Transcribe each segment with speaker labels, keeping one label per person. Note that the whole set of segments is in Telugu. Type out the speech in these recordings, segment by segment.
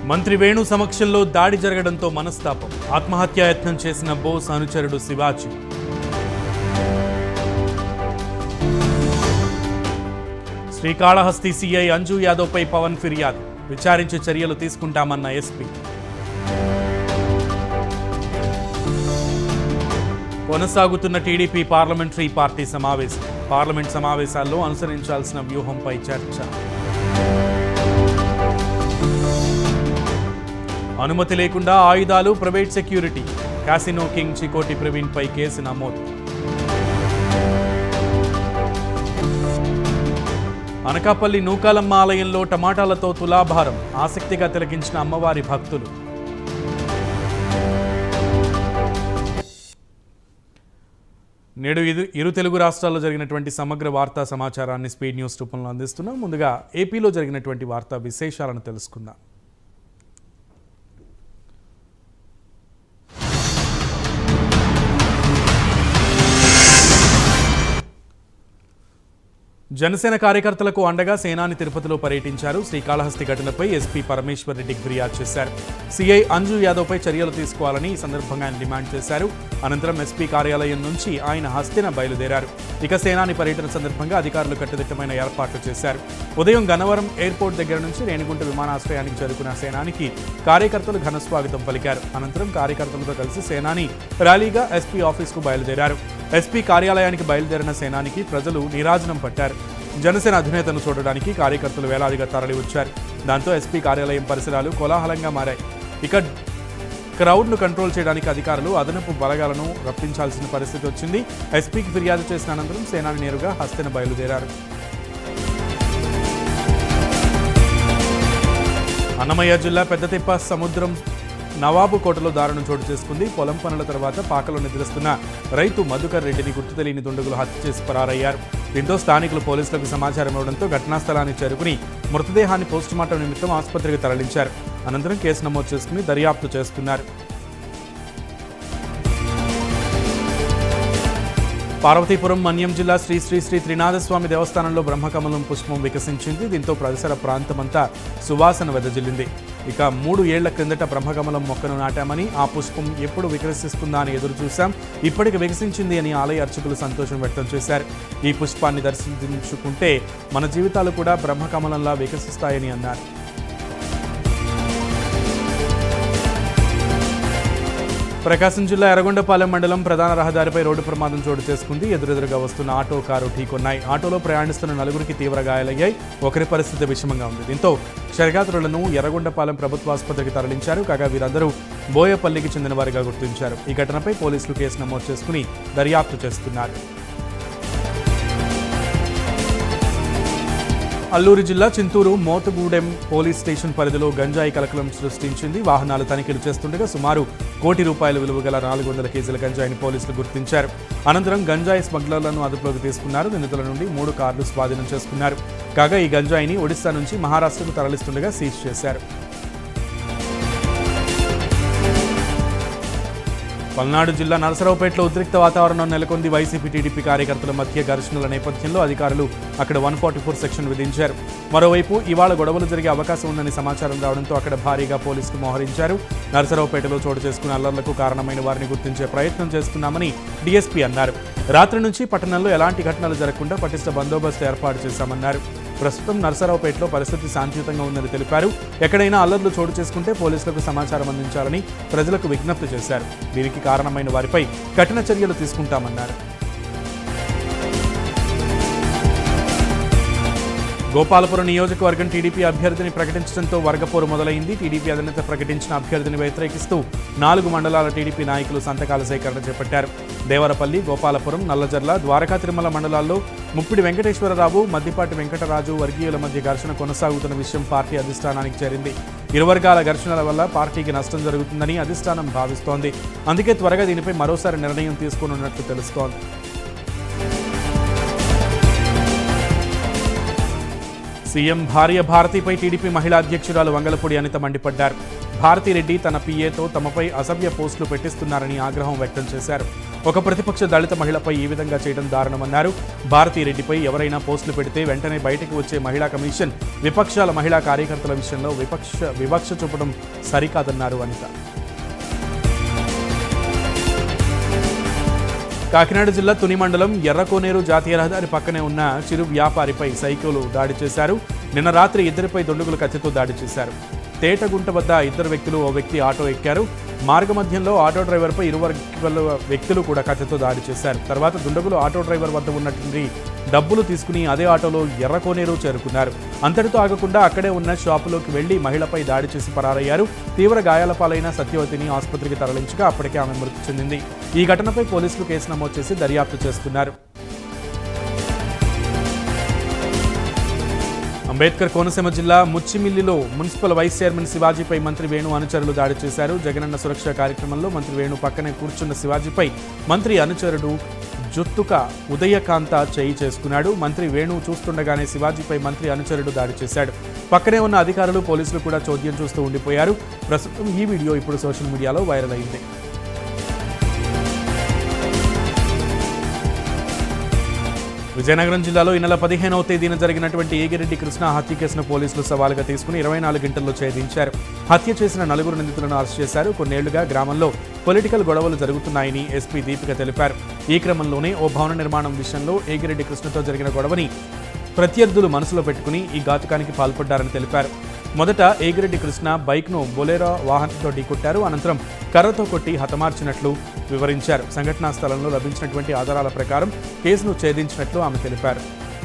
Speaker 1: మంత్రి వేణు సమక్షంలో దాడి జరగడంతో మనస్తాపం ఆత్మహత్యాయత్నం చేసిన బోస్ అనుచరుడు శివాజీ శ్రీకాళహస్తి సీఐ అంజు యాదవ్పై పవన్ ఫిర్యాదు విచారించి చర్యలు తీసుకుంటామన్న ఎస్పీ కొనసాగుతున్న టీడీపీ పార్లమెంటరీ పార్టీ సమావేశం పార్లమెంట్ సమావేశాల్లో అనుసరించాల్సిన వ్యూహంపై చర్చ అనుమతి లేకుండా ఆయుధాలు private security casino king Chikoti Praveen పై కేసు నమోదు అనకాపల్లి నూకాలమ్మ ఆలయంలో టమాటాలతో తులాభారం ఆసక్తిగా తిలకించిన అమ్మవారి భక్తులు నేడు ఇరు ఇరు తెలుగు రాష్ట్రాల్లో జరిగినటువంటి సమగ్ర వార్తా సమాచారాన్ని స్పీడ్ న్యూస్ రూపంలో అందిస్తున్నాం ముందుగా ఏపీలో జరిగినటువంటి వార్తా విశేషాలను తెలుసుకుందాం జనసేన కార్యకర్తలకు అండగా సేనాని తిరుపతిలో పర్యటించారు శ్రీకాళహస్తి ఘటనపై ఎస్పీ పరమేశ్వర్ రెడ్డికి ఫిర్యాదు చేశారు సీఐ అంజు యాదవ్పై చర్యలు తీసుకోవాలని ఈ సందర్భంగా ఆయన డిమాండ్ చేశారు అనంతరం ఎస్పీ కార్యాలయం నుంచి ఆయన హస్తిన బయలుదేరారు ఇక సేనాని పర్యటన సందర్భంగా అధికారులు కట్టుదిట్టమైన ఏర్పాట్లు చేశారు ఉదయం గన్నవరం ఎయిర్పోర్ట్ దగ్గర నుంచి రేణిగుంట విమానాశ్రయానికి చేరుకున్న సేనానికి కార్యకర్తలు ఘన స్వాగతం పలికారు అనంతరం కార్యకర్తలతో కలిసి సేనాని ర్యాలీగా ఎస్పీ ఆఫీస్కు బయలుదేరారు ఎస్పీ కార్యాలయానికి బయలుదేరిన సేనానికి ప్రజలు నీరాజనం పట్టారు జనసేన అధినేతను చూడడానికి కార్యకర్తలు వేలాదిగా తరలి వచ్చారు దాంతో ఎస్పీ కార్యాలయం పరిసరాలు కోలాహలంగా మారాయి ఇక క్రౌడ్ను కంట్రోల్ చేయడానికి అధికారులు అదనపు బలగాలను రప్పించాల్సిన పరిస్థితి వచ్చింది ఎస్పీకి ఫిర్యాదు చేసిన అనంతరం సేనాని నేరుగా హస్తిన బయలుదేరారు అన్నమయ్య జిల్లా పెద్దతిప్ప సముద్రం నవాబు కోటలో దారుణం చోటు చేసుకుంది పొలం పనుల తర్వాత పాకలో నిద్రిస్తున్న రైతు మధుకర్ రెడ్డిని గుర్తు తెలియని దుండగులు హత్య చేసి పరారయ్యారు దీంతో స్థానికులు పోలీసులకు సమాచారం ఇవ్వడంతో ఘటనా స్థలానికి చేరుకుని మృతదేహాన్ని పోస్టుమార్టం నిమిత్తం ఆసుపత్రికి తరలించారు అనంతరం కేసు నమోదు చేసుకుని దర్యాప్తు చేస్తున్నారు పార్వతీపురం మన్యం జిల్లా శ్రీ శ్రీ శ్రీ త్రినాథస్వామి దేవస్థానంలో బ్రహ్మకమలం పుష్పం వికసించింది దీంతో పరిసర ప్రాంతమంతా సువాసన వెదజల్లింది ఇక మూడు ఏళ్ల క్రిందట బ్రహ్మకమలం మొక్కను నాటామని ఆ పుష్పం ఎప్పుడు వికసిస్తుందా అని ఎదురు చూశాం ఇప్పటికి వికసించింది అని ఆలయ అర్చకులు సంతోషం వ్యక్తం చేశారు ఈ పుష్పాన్ని దర్శించుకుంటే మన జీవితాలు కూడా బ్రహ్మకమలంలా వికసిస్తాయని అన్నారు ప్రకాశం జిల్లా ఎర్రగొండపాలెం మండలం ప్రధాన రహదారిపై రోడ్డు ప్రమాదం చోటు చేసుకుంది ఎదురెదురుగా వస్తున్న ఆటో కారు ఢీకొన్నాయి ఆటోలో ప్రయాణిస్తున్న నలుగురికి తీవ్ర గాయాలయ్యాయి ఒకరి పరిస్థితి విషమంగా ఉంది దీంతో క్షయగాత్రులను ఎర్రగొండపాలెం ప్రభుత్వ ఆసుపత్రికి తరలించారు కాగా వీరందరూ బోయపల్లికి చెందిన వారిగా గుర్తించారు ఈ ఘటనపై పోలీసులు కేసు నమోదు చేసుకుని దర్యాప్తు చేస్తున్నారు అల్లూరు జిల్లా చింతూరు మోతగూడెం పోలీస్ స్టేషన్ పరిధిలో గంజాయి కలకలం సృష్టించింది వాహనాలు తనిఖీలు చేస్తుండగా సుమారు కోటి రూపాయల విలువ గల నాలుగు వందల కేజీల గంజాయిని పోలీసులు గుర్తించారు అనంతరం గంజాయి స్మగ్లర్లను అదుపులోకి తీసుకున్నారు నిందితుల నుండి మూడు కార్లు స్వాధీనం చేసుకున్నారు కాగా ఈ గంజాయిని ఒడిశా నుంచి మహారాష్ట్రకు తరలిస్తుండగా సీజ్ చేశారు పల్నాడు జిల్లా నరసరావుపేటలో ఉద్రిక్త వాతావరణం నెలకొంది వైసీపీ టీడీపీ కార్యకర్తల మధ్య ఘర్షణల నేపథ్యంలో అధికారులు అక్కడ వన్ ఫార్టీ ఫోర్ సెక్షన్ విధించారు మరోవైపు ఇవాళ గొడవలు జరిగే అవకాశం ఉందని సమాచారం రావడంతో అక్కడ భారీగా పోలీసులు మోహరించారు నరసరావుపేటలో చోటు చేసుకున్న అల్లర్లకు కారణమైన వారిని గుర్తించే ప్రయత్నం చేస్తున్నామని డీఎస్పీ అన్నారు రాత్రి నుంచి పట్టణంలో ఎలాంటి ఘటనలు జరగకుండా పటిష్ట బందోబస్తు ఏర్పాటు చేశామన్నారు ప్రస్తుతం నరసరావుపేటలో పరిస్థితి శాంతియుతంగా ఉందని తెలిపారు ఎక్కడైనా అల్లర్లు చోటు చేసుకుంటే పోలీసులకు సమాచారం అందించాలని ప్రజలకు విజ్ఞప్తి చేశారు దీనికి కారణమైన వారిపై కఠిన చర్యలు తీసుకుంటామన్నారు గోపాలపురం నియోజకవర్గం టీడీపీ అభ్యర్థిని ప్రకటించడంతో వర్గపోరు మొదలైంది టీడీపీ అధినేత ప్రకటించిన అభ్యర్థిని వ్యతిరేకిస్తూ నాలుగు మండలాల టీడీపీ నాయకులు సంతకాల సేకరణ చేపట్టారు దేవరపల్లి గోపాలపురం నల్లజర్ల ద్వారకా తిరుమల మండలాల్లో ముప్పిడి వెంకటేశ్వరరావు మద్దిపాటి వెంకటరాజు వర్గీయుల మధ్య ఘర్షణ కొనసాగుతున్న విషయం పార్టీ అధిష్టానానికి చేరింది ఇరు వర్గాల ఘర్షణల వల్ల పార్టీకి నష్టం జరుగుతుందని అధిష్టానం భావిస్తోంది అందుకే త్వరగా దీనిపై మరోసారి నిర్ణయం తీసుకోనున్నట్లు తెలుస్తోంది సీఎం భార్య భారతిపై టీడీపీ మహిళా అధ్యక్షురాలు వంగలపూడి అనిత మండిపడ్డారు భారతిరెడ్డి తన పీఏతో తమపై అసభ్య పోస్టులు పెట్టిస్తున్నారని ఆగ్రహం వ్యక్తం చేశారు ఒక ప్రతిపక్ష దళిత మహిళపై ఈ విధంగా చేయడం దారుణమన్నారు భారతీ రెడ్డిపై ఎవరైనా పోస్టులు పెడితే వెంటనే బయటకు వచ్చే మహిళా కమిషన్ విపక్షాల మహిళా కార్యకర్తల విషయంలో విపక్ష వివక్ష చూపడం సరికాదన్నారు అనిత కాకినాడ జిల్లా తుని మండలం ఎర్రకోనేరు జాతీయ రహదారి పక్కనే ఉన్న చిరు వ్యాపారిపై సైకిల్ దాడి చేశారు నిన్న రాత్రి ఇద్దరిపై దొండుగులు కత్తితో దాడి చేశారు తేటగుంట వద్ద ఇద్దరు వ్యక్తులు ఓ వ్యక్తి ఆటో ఎక్కారు మార్గ మధ్యంలో ఆటో డ్రైవర్పై ఇరు వర్గాల వ్యక్తులు కూడా కత్తితో దాడి చేశారు తర్వాత దుండగులు ఆటో డ్రైవర్ వద్ద ఉన్నటువంటి డబ్బులు తీసుకుని అదే ఆటోలో ఎర్రకోనేరు చేరుకున్నారు అంతటితో ఆగకుండా అక్కడే ఉన్న షాపులోకి వెళ్లి మహిళపై దాడి చేసి పరారయ్యారు తీవ్ర గాయాల పాలైన సత్యవతిని ఆసుపత్రికి తరలించగా అప్పటికే ఆమె మృతి చెందింది ఈ ఘటనపై పోలీసులు కేసు నమోదు చేసి దర్యాప్తు చేస్తున్నారు అంబేద్కర్ కోనసీమ జిల్లా ముచ్చిమిల్లిలో మున్సిపల్ వైస్ చైర్మన్ శివాజీపై మంత్రి వేణు అనుచరులు దాడి చేశారు జగనన్న సురక్ష కార్యక్రమంలో మంత్రి వేణు పక్కనే కూర్చున్న శివాజీపై మంత్రి అనుచరుడు జుత్తుక ఉదయకాంత చేయి చేసుకున్నాడు మంత్రి వేణు చూస్తుండగానే శివాజీపై మంత్రి అనుచరుడు దాడి చేశాడు పక్కనే ఉన్న అధికారులు పోలీసులు కూడా చోద్యం చూస్తూ ఉండిపోయారు ప్రస్తుతం ఈ వీడియో ఇప్పుడు సోషల్ మీడియాలో వైరల్ అయింది విజయనగరం జిల్లాలో ఈ నెల పదిహేనవ తేదీన జరిగినటువంటి ఏగిరెడ్డి కృష్ణ హత్య కేసును పోలీసులు సవాలుగా తీసుకుని ఇరవై నాలుగు గంటల్లో ఛేదించారు హత్య చేసిన నలుగురు నిందితులను అరెస్ట్ చేశారు కొన్నేళ్లుగా గ్రామంలో పొలిటికల్ గొడవలు జరుగుతున్నాయని ఎస్పీ దీపిక తెలిపారు ఈ క్రమంలోనే ఓ భవన నిర్మాణం విషయంలో ఏగిరెడ్డి కృష్ణతో జరిగిన గొడవని ప్రత్యర్థులు మనసులో పెట్టుకుని ఈ ఘాతుకానికి పాల్పడ్డారని తెలిపారు మొదట ఏగిరెడ్డి కృష్ణ బైక్ను బొలేరో వాహనంతో ఢీకొట్టారు అనంతరం కర్రతో కొట్టి హతమార్చినట్లు వివరించారు సంఘటనా స్థలంలో లభించినటువంటి ఆధారాల ప్రకారం కేసును ఛేదించినట్లు ఆమె తెలిపారు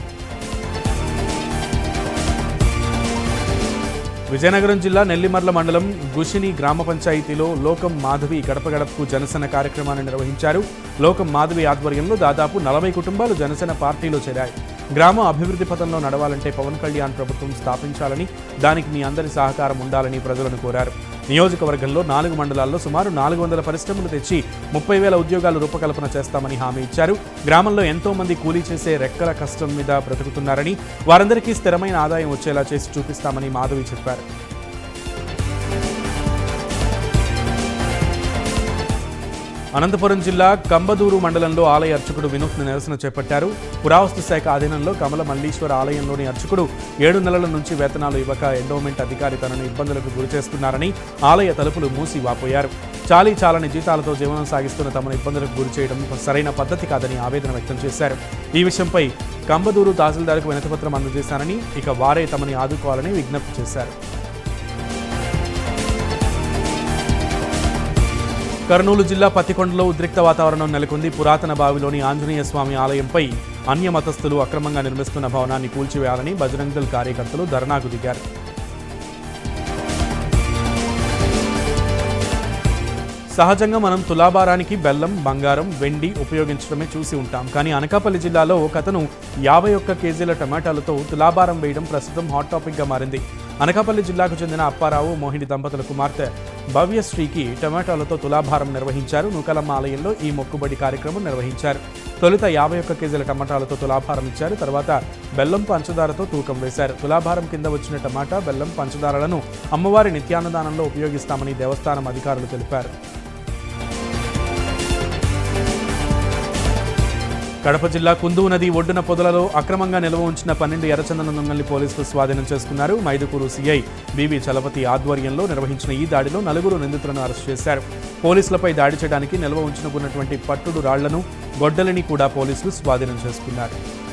Speaker 1: విజయనగరం జిల్లా నెల్లిమర్ల మండలం గుషిని గ్రామ పంచాయతీలో లోకం మాధవి గడప గడపకు జనసేన కార్యక్రమాన్ని నిర్వహించారు లోకం మాధవి ఆధ్వర్యంలో దాదాపు నలభై కుటుంబాలు జనసేన పార్టీలో చేరాయి గ్రామం అభివృద్ధి పథంలో నడవాలంటే పవన్ కళ్యాణ్ ప్రభుత్వం స్థాపించాలని దానికి మీ అందరి సహకారం ఉండాలని ప్రజలను కోరారు నియోజకవర్గంలో నాలుగు మండలాల్లో సుమారు నాలుగు వందల పరిశ్రమలు తెచ్చి ముప్పై వేల ఉద్యోగాలు రూపకల్పన చేస్తామని హామీ ఇచ్చారు గ్రామంలో ఎంతో మంది కూలీ చేసే రెక్కల కష్టం మీద బ్రతుకుతున్నారని వారందరికీ స్థిరమైన ఆదాయం వచ్చేలా చేసి చూపిస్తామని మాధవి చెప్పారు అనంతపురం జిల్లా కంబదూరు మండలంలో ఆలయ అర్చకుడు వినూత్న నిరసన చేపట్టారు పురావస్తు శాఖ ఆధీనంలో కమల మల్లీశ్వర ఆలయంలోని అర్చకుడు ఏడు నెలల నుంచి వేతనాలు ఇవ్వక ఎండోమెంట్ అధికారి తనను ఇబ్బందులకు గురిచేస్తున్నారని ఆలయ తలుపులు మూసి వాపోయారు చాలీ చాలని జీతాలతో జీవనం సాగిస్తున్న తమను ఇబ్బందులకు గురి చేయడం సరైన పద్ధతి కాదని ఆవేదన వ్యక్తం చేశారు ఈ విషయంపై కంబదూరు తహసీల్దార్కు వినతిపత్రం అందజేశానని ఇక వారే తమని ఆదుకోవాలని విజ్ఞప్తి చేశారు కర్నూలు జిల్లా పత్తికొండలో ఉద్రిక్త వాతావరణం నెలకొంది పురాతన బావిలోని ఆంజనేయ స్వామి ఆలయంపై అన్య మతస్థులు అక్రమంగా నిర్మిస్తున్న భవనాన్ని కూల్చివేయాలని బజరంగ్ దళ్ కార్యకర్తలు ధర్నాకు దిగారు సహజంగా మనం తులాభారానికి బెల్లం బంగారం వెండి ఉపయోగించడమే చూసి ఉంటాం కానీ అనకాపల్లి జిల్లాలో ఒక అతను యాభై ఒక్క కేజీల టమాటాలతో తులాభారం వేయడం ప్రస్తుతం హాట్ టాపిక్గా మారింది అనకాపల్లి జిల్లాకు చెందిన అప్పారావు మోహిని దంపతుల కుమార్తె భవ్యశ్రీకి టమాటాలతో తులాభారం నిర్వహించారు నూకలమ్మ ఆలయంలో ఈ మొక్కుబడి కార్యక్రమం నిర్వహించారు తొలుత యాభై ఒక్క కేజీల టమాటాలతో తులాభారం ఇచ్చారు తర్వాత బెల్లం పంచదారతో తూకం వేశారు తులాభారం కింద వచ్చిన టమాటా బెల్లం పంచదారలను అమ్మవారి నిత్యాన్నదానంలో ఉపయోగిస్తామని దేవస్థానం అధికారులు తెలిపారు కడప జిల్లా కుందువు నది ఒడ్డున పొదలలో అక్రమంగా నిల్వ ఉంచిన పన్నెండు ఎర్రచందనం దొంగల్ని పోలీసులు స్వాధీనం చేసుకున్నారు మైదుకూరు సీఐ బివి చలపతి ఆధ్వర్యంలో నిర్వహించిన ఈ దాడిలో నలుగురు నిందితులను అరెస్ట్ చేశారు పోలీసులపై దాడి చేయడానికి నిల్వ ఉంచుకున్నటువంటి పట్టుడు రాళ్లను గొడ్డలిని కూడా పోలీసులు స్వాధీనం చేసుకున్నారు